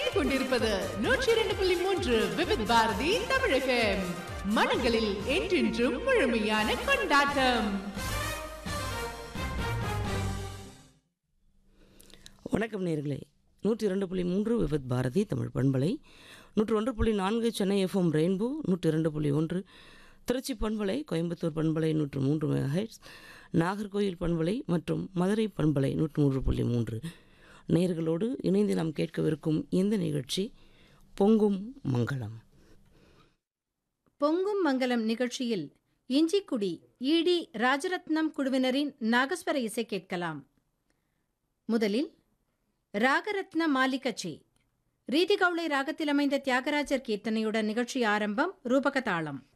கேட்டுக் கொண்டிருப்பது நூற்றி இரண்டு புள்ளி மூன்று விவித் பாரதி தமிழகம் மனங்களில் என்றென்றும் முழுமையான கொண்டாட்டம் வணக்கம் நேர்களே நூற்றி இரண்டு புள்ளி மூன்று விபத் பாரதி தமிழ் பண்பலை நூற்று ஒன்று புள்ளி நான்கு சென்னை எஃப்எம் ரெயின்போ நூற்றி இரண்டு புள்ளி ஒன்று திருச்சி பண்பலை கோயம்புத்தூர் பண்பலை நூற்று மூன்று மெகாஹெட்ஸ் நாகர்கோயில் பண்பலை மற்றும் மதுரை பண்பலை நூற்று மூன்று புள்ளி மூன்று நேர்களோடு இணைந்து நாம் கேட்கவிருக்கும் இந்த நிகழ்ச்சி பொங்கும் மங்களம் பொங்கும் மங்கலம் நிகழ்ச்சியில் இஞ்சிக்குடி ஈடி ராஜரத்னம் குழுவினரின் நாகஸ்வர இசை கேட்கலாம் முதலில் ராகரத்ன மாலிகச்சி ரீதிகவுளை ராகத்தில் அமைந்த தியாகராஜர் கீர்த்தனையுடன் நிகழ்ச்சி ஆரம்பம் ரூபக தாளம்